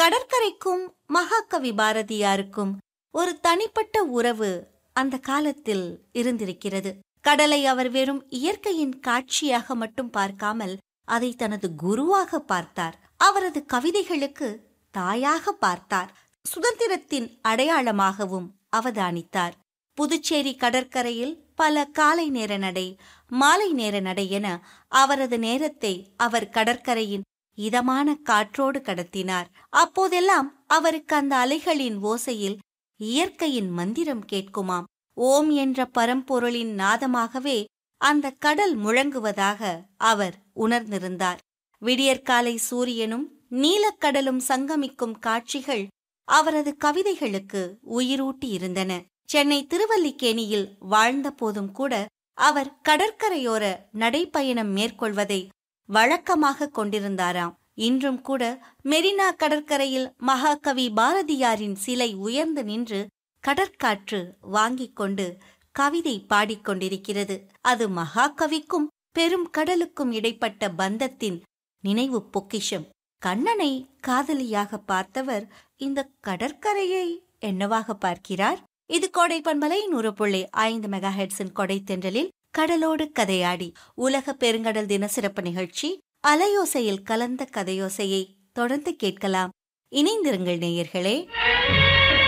கடற்கரைக்கும் மகாகவி பாரதியாருக்கும் ஒரு தனிப்பட்ட உறவு அந்த காலத்தில் இருந்திருக்கிறது கடலை அவர் வெறும் இயற்கையின் காட்சியாக மட்டும் பார்க்காமல் அதை தனது குருவாக பார்த்தார் அவரது கவிதைகளுக்கு தாயாக பார்த்தார் சுதந்திரத்தின் அடையாளமாகவும் அவதானித்தார் புதுச்சேரி கடற்கரையில் பல காலை நேர நடை மாலை நேர நடை என அவரது நேரத்தை அவர் கடற்கரையின் இதமான காற்றோடு கடத்தினார் அப்போதெல்லாம் அவருக்கு அந்த அலைகளின் ஓசையில் இயற்கையின் மந்திரம் கேட்குமாம் ஓம் என்ற பரம்பொருளின் நாதமாகவே அந்த கடல் முழங்குவதாக அவர் உணர்ந்திருந்தார் விடியற்காலை சூரியனும் நீலக்கடலும் சங்கமிக்கும் காட்சிகள் அவரது கவிதைகளுக்கு உயிரூட்டி இருந்தன சென்னை திருவல்லிக்கேணியில் வாழ்ந்த போதும் கூட அவர் கடற்கரையோர நடைப்பயணம் மேற்கொள்வதை வழக்கமாக கொண்டிருந்தாராம் இன்றும் கூட மெரினா கடற்கரையில் மகாகவி பாரதியாரின் சிலை உயர்ந்து நின்று கடற்காற்று வாங்கிக் கொண்டு கவிதை பாடிக்கொண்டிருக்கிறது அது மகாகவிக்கும் பெரும் கடலுக்கும் இடைப்பட்ட பந்தத்தின் நினைவு பொக்கிஷம் கண்ணனை காதலியாக பார்த்தவர் இந்த கடற்கரையை என்னவாக பார்க்கிறார் இது கோடை பண்பலை நூறு புள்ளி ஐந்து மெகா ஹெட்ஸின் கொடை தென்றலில் கடலோடு கதையாடி உலக பெருங்கடல் தின சிறப்பு நிகழ்ச்சி அலையோசையில் கலந்த கதையோசையை தொடர்ந்து கேட்கலாம் இணைந்திருங்கள் நேயர்களே